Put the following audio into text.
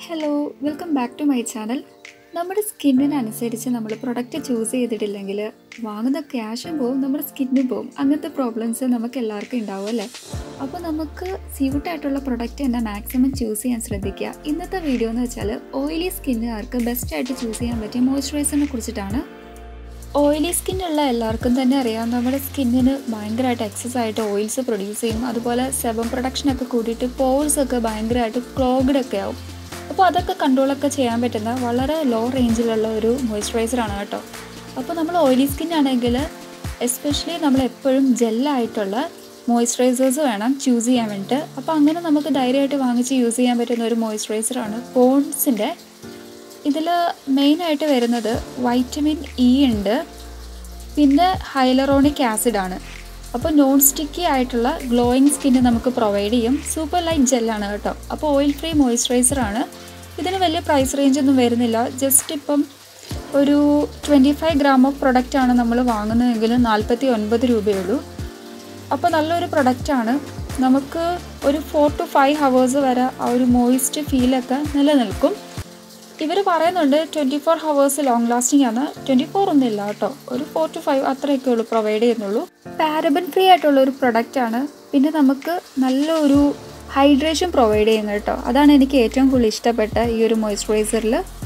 hello welcome back to my channel നമ്മുടെ സ്കിന്നിനനുസരിച്ച് നമ്മൾ പ്രൊഡക്റ്റ് ചൂസ് ചെയ്തിട്ടില്ലെങ്കിൽ വാങ്ങുന്ന ക്യാഷും പോവും നമ്മുടെ സ്കിന്നും പോവും അങ്ങനത്തെ പ്രോബ്ലംസ് നമുക്ക് എല്ലാവർക്കും ഉണ്ടാവും അല്ലേ അപ്പോൾ നമുക്ക് സ്യൂട്ടായിട്ടുള്ള പ്രൊഡക്റ്റ് തന്നെ മാക്സിമം ചൂസ് ചെയ്യാൻ ശ്രദ്ധിക്കുക ഇന്നത്തെ വീഡിയോ എന്ന് വെച്ചാൽ ഓയിലി സ്കിന്നുകാർക്ക് ബെസ്റ്റായിട്ട് ചൂസ് ചെയ്യാൻ പറ്റിയ മോയ്സ്ചറൈസറിനെ കുറിച്ചിട്ടാണ് ഓയിലി സ്കിന്നുള്ള എല്ലാവർക്കും തന്നെ അറിയാം നമ്മുടെ സ്കിന്നിന് ഭയങ്കരമായിട്ട് എക്സസ് ആയിട്ട് ഓയിൽസ് പ്രൊഡ്യൂസ് ചെയ്യും അതുപോലെ സെബം പ്രൊഡക്ഷനൊക്കെ കൂടിയിട്ട് പോൾസ് ഒക്കെ ഭയങ്കരമായിട്ട് ക്ലോഗ്ഡ് ഒക്കെ ആവും അപ്പോൾ അതൊക്കെ കൺട്രോളൊക്കെ ചെയ്യാൻ പറ്റുന്ന വളരെ ലോ റേഞ്ചിലുള്ള ഒരു മോയ്സ്ചറൈസറാണ് കേട്ടോ അപ്പോൾ നമ്മൾ ഓയിലി സ്കിൻ ആണെങ്കിൽ എസ്പെഷ്യലി നമ്മൾ എപ്പോഴും ജെല്ലായിട്ടുള്ള മോയ്സ്ചറൈസേഴ്സ് വേണം ചൂസ് ചെയ്യാൻ വേണ്ടിയിട്ട് അപ്പോൾ അങ്ങനെ നമുക്ക് ധൈര്യമായിട്ട് വാങ്ങിച്ച് യൂസ് ചെയ്യാൻ പറ്റുന്ന ഒരു മോയ്സ്ചറൈസറാണ് പോൺസിൻ്റെ ഇതിൽ മെയിനായിട്ട് വരുന്നത് വൈറ്റമിൻ ഇ ഉണ്ട് പിന്നെ ഹൈലറോണിക് ആസിഡാണ് അപ്പോൾ നോൺ സ്റ്റിക്കി ആയിട്ടുള്ള ഗ്ലോയിങ് സ്കിന്ന് നമുക്ക് പ്രൊവൈഡ് ചെയ്യും സൂപ്പർ ലൈറ്റ് ജെല്ലാണ് കേട്ടോ അപ്പോൾ ഓയിൽ ഫ്രീ മോയ്സ്ചറൈസറാണ് ഇതിന് വലിയ പ്രൈസ് റേഞ്ച് ഒന്നും വരുന്നില്ല ജസ്റ്റ് ഇപ്പം ഒരു ട്വൻറ്റി ഫൈവ് ഗ്രാം ഓഫ് പ്രൊഡക്റ്റാണ് നമ്മൾ വാങ്ങുന്നതെങ്കിൽ നാൽപ്പത്തി ഒൻപത് രൂപയുള്ളൂ അപ്പോൾ നല്ലൊരു പ്രൊഡക്റ്റാണ് നമുക്ക് ഒരു ഫോർ ടു ഫൈവ് ഹവേഴ്സ് വരെ ആ ഒരു മോയിസ്റ്റ് ഫീലൊക്കെ നിലനിൽക്കും ഇവർ പറയുന്നുണ്ട് twenty four hours long lasting ആണ് ട്വൻറ്റി ഫോർ ഒന്നും ഇല്ല കേട്ടോ ഒരു ഫോർ ടു ഫൈവ് അത്രയൊക്കെ ഉള്ളൂ പ്രൊവൈഡ് ചെയ്യുന്നുള്ളൂ പാരബൻ ഫ്രീ ആയിട്ടുള്ള ഒരു പ്രൊഡക്റ്റാണ് പിന്നെ നമുക്ക് നല്ലൊരു ഹൈഡ്രേഷൻ പ്രൊവൈഡ് ചെയ്യുന്നത് കേട്ടോ അതാണ് എനിക്ക് ഏറ്റവും കൂടുതൽ ഇഷ്ടപ്പെട്ട ഈ ഒരു മോയ്സ്ചറൈസറിൽ